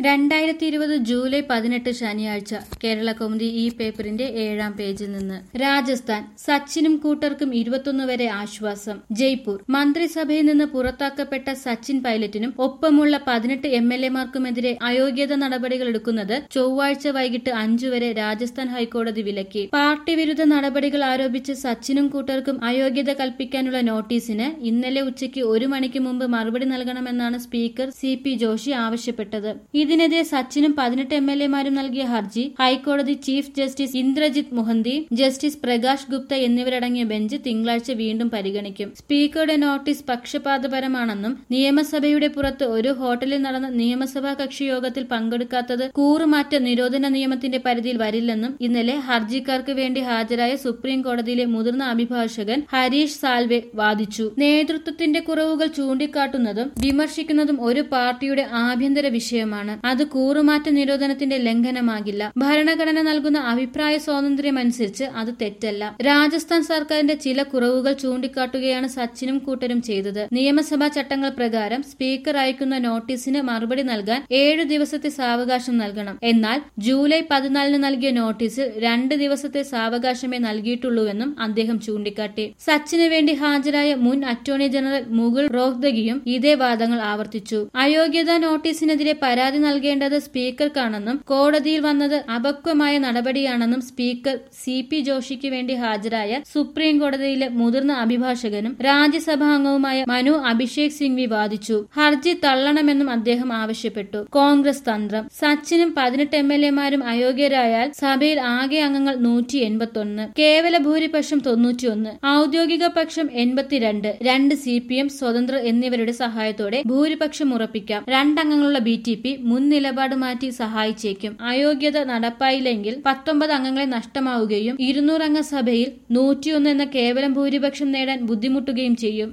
രണ്ടായിരത്തി ഇരുപത് ജൂലൈ പതിനെട്ട് ശനിയാഴ്ച കേരള കൗമുദി ഈ പേപ്പറിന്റെ ഏഴാം പേജിൽ നിന്ന് രാജസ്ഥാൻ സച്ചിനും കൂട്ടർക്കും ഇരുപത്തൊന്ന് വരെ ആശ്വാസം ജയ്പൂർ മന്ത്രിസഭയിൽ നിന്ന് പുറത്താക്കപ്പെട്ട സച്ചിൻ പൈലറ്റിനും ഒപ്പമുള്ള പതിനെട്ട് എം എൽ എമാർക്കുമെതിരെ അയോഗ്യത നടപടികൾ എടുക്കുന്നത് ചൊവ്വാഴ്ച വൈകിട്ട് അഞ്ചു വരെ രാജസ്ഥാൻ ഹൈക്കോടതി വിലക്കി പാർട്ടി വിരുദ്ധ നടപടികൾ ആരോപിച്ച് സച്ചിനും കൂട്ടർക്കും അയോഗ്യത കൽപ്പിക്കാനുള്ള നോട്ടീസിന് ഇന്നലെ ഉച്ചയ്ക്ക് ഒരു മണിക്ക് മുമ്പ് മറുപടി നൽകണമെന്നാണ് സ്പീക്കർ സി പി ജോഷി ആവശ്യപ്പെട്ടത് ഇതിനെതിരെ സച്ചിനും പതിനെട്ട് എം എൽ എമാരും നൽകിയ ഹർജി ഹൈക്കോടതി chief justice Indrajit Mohanty justice Prakash Gupta എന്നിവരടങ്ങിയ ബെഞ്ച് തിങ്കളാഴ്ച വീണ്ടും പരിഗണിക്കും സ്പീക്കറുടെ നോട്ടീസ് പക്ഷപാതപരമാണെന്നും നിയമസഭയുടെ പുറത്ത് ഒരു ഹോട്ടലിൽ നടന്ന നിയമസഭാ കക്ഷി യോഗത്തിൽ പങ്കെടുക്കാത്തത് കൂറുമാറ്റ നിരോധന നിയമത്തിന്റെ പരിധിയിൽ വരില്ലെന്നും ഇന്നലെ ഹർജിക്കാർക്ക് വേണ്ടി ഹാജരായ സുപ്രീം കോടതിയിലെ മുതിർന്ന അഭിഭാഷകൻ ഹരീഷ് സാൽവെ വാദിച്ചു നേതൃത്വത്തിന്റെ കുറവുകൾ ചൂണ്ടിക്കാട്ടുന്നതും വിമർശിക്കുന്നതും ഒരു പാർട്ടിയുടെ ആഭ്യന്തര വിഷയമാണ് അത് കൂറുമാറ്റ നിരോധനത്തിന്റെ ലംഘനമാകില്ല ഭരണഘടന നൽകുന്ന അഭിപ്രായ സ്വാതന്ത്ര്യമനുസരിച്ച് അത് തെറ്റല്ല രാജസ്ഥാൻ സർക്കാരിന്റെ ചില കുറവുകൾ ചൂണ്ടിക്കാട്ടുകയാണ് സച്ചിനും കൂട്ടരും ചെയ്തത് നിയമസഭാ ചട്ടങ്ങൾ പ്രകാരം സ്പീക്കർ അയക്കുന്ന നോട്ടീസിന് മറുപടി നൽകാൻ ഏഴു ദിവസത്തെ സാവകാശം നൽകണം എന്നാൽ ജൂലൈ പതിനാലിന് നൽകിയ നോട്ടീസിൽ രണ്ട് ദിവസത്തെ സാവകാശമേ നൽകിയിട്ടുള്ളൂവെന്നും അദ്ദേഹം ചൂണ്ടിക്കാട്ടി സച്ചിന് വേണ്ടി ഹാജരായ മുൻ അറ്റോർണി ജനറൽ മുകുൾ റോഹ്തഗിയും ഇതേ വാദങ്ങൾ ആവർത്തിച്ചു അയോഗ്യതാ നോട്ടീസിനെതിരെ പരാതി നൽകേണ്ടത് സ്പീക്കർക്കാണെന്നും കോടതിയിൽ വന്നത് അപക്വമായ നടപടിയാണെന്നും സ്പീക്കർ സി പി ജോഷിക്ക് വേണ്ടി ഹാജരായ സുപ്രീം കോടതിയിലെ മുതിർന്ന അഭിഭാഷകനും രാജ്യസഭാ അംഗവുമായ മനു അഭിഷേക് സിംഗ്വി വാദിച്ചു ഹർജി തള്ളണമെന്നും അദ്ദേഹം ആവശ്യപ്പെട്ടു കോൺഗ്രസ് തന്ത്രം സച്ചിനും പതിനെട്ട് എം എൽ എമാരും അയോഗ്യരായാൽ സഭയിൽ ആകെ അംഗങ്ങൾ നൂറ്റി എൺപത്തൊന്ന് കേവല ഭൂരിപക്ഷം തൊണ്ണൂറ്റിയൊന്ന് ഔദ്യോഗിക പക്ഷം എൺപത്തിരണ്ട് രണ്ട് സി പി എം സ്വതന്ത്രർ എന്നിവരുടെ സഹായത്തോടെ ഭൂരിപക്ഷം ഉറപ്പിക്കാം രണ്ടംഗങ്ങളുള്ള ബി ടി പി മുൻ നിലപാട് മാറ്റി സഹായിച്ചേക്കും അയോഗ്യത നടപ്പായില്ലെങ്കിൽ പത്തൊമ്പത് അംഗങ്ങളെ നഷ്ടമാവുകയും ഇരുന്നൂറംഗ സഭയിൽ നൂറ്റിയൊന്ന് എന്ന കേവലം ഭൂരിപക്ഷം നേടാൻ ബുദ്ധിമുട്ടുകയും ചെയ്യും